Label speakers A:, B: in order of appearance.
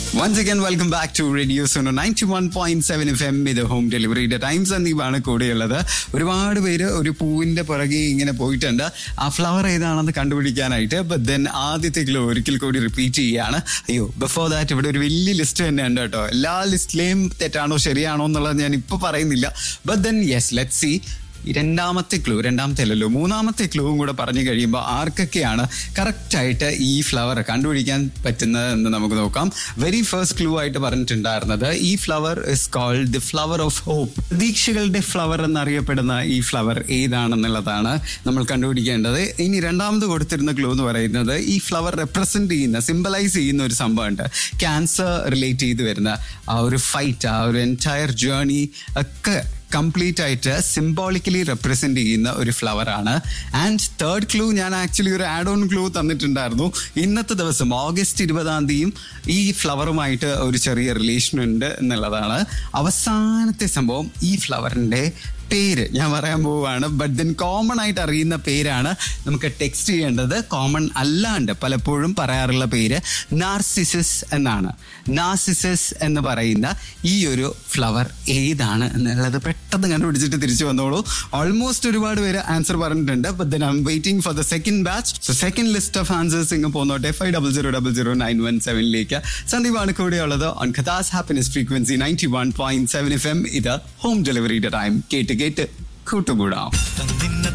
A: once again welcome back to radio സോണോ ninety one point seven F M ഇത് home ഡെലിവറിയുടെ time സന്ദീപാണ് കൂടെയുള്ളത് ഒരുപാട് പേര് ഒരു പൂവിന്റെ പുറകെ ഇങ്ങനെ പോയിട്ടുണ്ട് ആ ഫ്ലവർ ഏതാണെന്ന് കണ്ടുപിടിക്കാനായിട്ട് ബട്ട് ദെൻ ആദ്യത്തെ കിലോ ഒരിക്കൽ കൂടി റിപ്പീറ്റ് ചെയ്യുകയാണ് അയ്യോ ബിഫോർ ദാറ്റ് ഇവിടെ ഒരു വലിയ ലിസ്റ്റ് തന്നെ ഉണ്ട് കേട്ടോ എല്ലാ ലിസ്റ്റിലെയും തെറ്റാണോ ശരിയാണോ എന്നുള്ളത് ഞാൻ ഇപ്പൊ പറയുന്നില്ല but then yes let see ഈ രണ്ടാമത്തെ ക്ലൂ രണ്ടാമത്തെ അല്ലല്ലോ മൂന്നാമത്തെ ക്ലൂവും കൂടെ പറഞ്ഞു കഴിയുമ്പോൾ ആർക്കൊക്കെയാണ് കറക്റ്റായിട്ട് ഈ ഫ്ലവർ കണ്ടുപിടിക്കാൻ പറ്റുന്നത് എന്ന് നമുക്ക് നോക്കാം വെരി ഫസ്റ്റ് ക്ലൂ ആയിട്ട് പറഞ്ഞിട്ടുണ്ടായിരുന്നത് ഈ flower is called the flower of hope പ്രതീക്ഷകളുടെ ഫ്ലവർ എന്നറിയപ്പെടുന്ന ഈ ഫ്ലവർ ഏതാണെന്നുള്ളതാണ് നമ്മൾ കണ്ടുപിടിക്കേണ്ടത് ഇനി രണ്ടാമത് കൊടുത്തിരുന്ന ക്ലൂ എന്ന് പറയുന്നത് ഈ ഫ്ലവർ റെപ്രസെന്റ് ചെയ്യുന്ന സിംബലൈസ് ചെയ്യുന്ന ഒരു സംഭവമുണ്ട് ക്യാൻസർ റിലേറ്റ് ചെയ്ത് വരുന്ന ആ ഒരു ഫൈറ്റ് ആ ഒരു എൻറ്റയർ ജേർണി ഒക്കെ കംപ്ലീറ്റ് ആയിട്ട് സിംബോളിക്കലി റെപ്രസെന്റ് ചെയ്യുന്ന ഒരു ഫ്ലവർ ആണ് ആൻഡ് തേർഡ് ക്ലൂ ഞാൻ ആക്ച്വലി ഒരു ആഡ് ഓൺ ക്ലൂ തന്നിട്ടുണ്ടായിരുന്നു ഇന്നത്തെ ദിവസം ഓഗസ്റ്റ് ഇരുപതാം തീയതിയും ഈ ഫ്ലവറുമായിട്ട് ഒരു ചെറിയ റിലേഷൻ ഉണ്ട് എന്നുള്ളതാണ് അവസാനത്തെ സംഭവം ഈ ഫ്ലവറിന്റെ പേര് ഞാൻ പറയാൻ പോവുകയാണ് ബട്ട് ദെൻ കോമൺ ആയിട്ട് അറിയുന്ന പേരാണ് നമുക്ക് ടെക്സ്റ്റ് ചെയ്യേണ്ടത് കോമൺ അല്ലാണ്ട് പലപ്പോഴും പറയാറുള്ള പേര് നാർസിസസ് എന്നാണ് നാർസിസസ് എന്ന് പറയുന്ന ഈ ഒരു ഫ്ലവർ ഏതാണ് എന്നുള്ളത് പെട്ടെന്ന് കണ്ടുപിടിച്ചിട്ട് തിരിച്ചു വന്നോളൂ ഓൾമോസ്റ്റ് ഒരുപാട് പേര് ആൻസർ പറഞ്ഞിട്ടുണ്ട് but then I'm waiting for the second batch so second list of answers ഇങ്ങ് പോന്നോട്ടെ five double zero double zero nine one സെവനിലേക്ക് സന്ദീപാണ് കൂടെയുള്ളത് ഓൺ ഖതാസ് happiness frequency ninety one point seven F M ഇത് ഹോം ഡെലിവറിയുടെ ടൈം കേട്ട് കേട്ട് കൂട്ടുകൂടാം
B: തന്നിന്ന